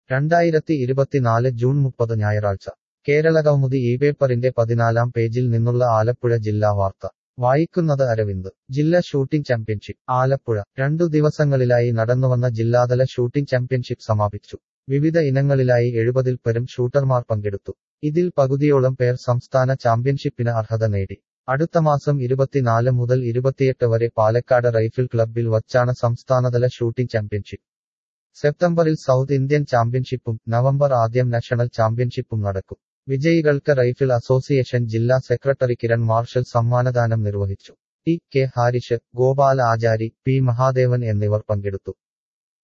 രണ്ടായിരത്തി ഇരുപത്തിനാല് ജൂൺ മുപ്പത് ഞായറാഴ്ച കേരളകൗമുദി ഈ പേപ്പറിന്റെ പതിനാലാം പേജിൽ നിന്നുള്ള ആലപ്പുഴ ജില്ലാ വാർത്ത വായിക്കുന്നത് അരവിന്ദ് ജില്ലാ ഷൂട്ടിംഗ് ചാമ്പ്യൻഷിപ്പ് ആലപ്പുഴ രണ്ടു ദിവസങ്ങളിലായി നടന്നുവന്ന ജില്ലാതല ഷൂട്ടിംഗ് ചാമ്പ്യൻഷിപ്പ് സമാപിച്ചു വിവിധ ഇനങ്ങളിലായി എഴുപതിൽ പരം ഷൂട്ടർമാർ പങ്കെടുത്തു ഇതിൽ പകുതിയോളം പേർ സംസ്ഥാന ചാമ്പ്യൻഷിപ്പിന് അർഹത നേടി അടുത്ത മാസം ഇരുപത്തിനാല് മുതൽ ഇരുപത്തിയെട്ട് വരെ പാലക്കാട് റൈഫിൾ ക്ലബ്ബിൽ വച്ചാണ് സംസ്ഥാനതല ഷൂട്ടിംഗ് ചാമ്പ്യൻഷിപ്പ് സെപ്റ്റംബറിൽ സൗത്ത് ഇന്ത്യൻ ചാമ്പ്യൻഷിപ്പും നവംബർ ആദ്യം നാഷണൽ ചാമ്പ്യൻഷിപ്പും നടക്കും വിജയികൾക്ക് റൈഫിൾ അസോസിയേഷൻ ജില്ലാ സെക്രട്ടറി കിരൺ മാർഷൽ സമ്മാനദാനം നിർവഹിച്ചു T K Harish Gopal Achari P Mahadevan എന്നിവർ പങ്കെടുത്തു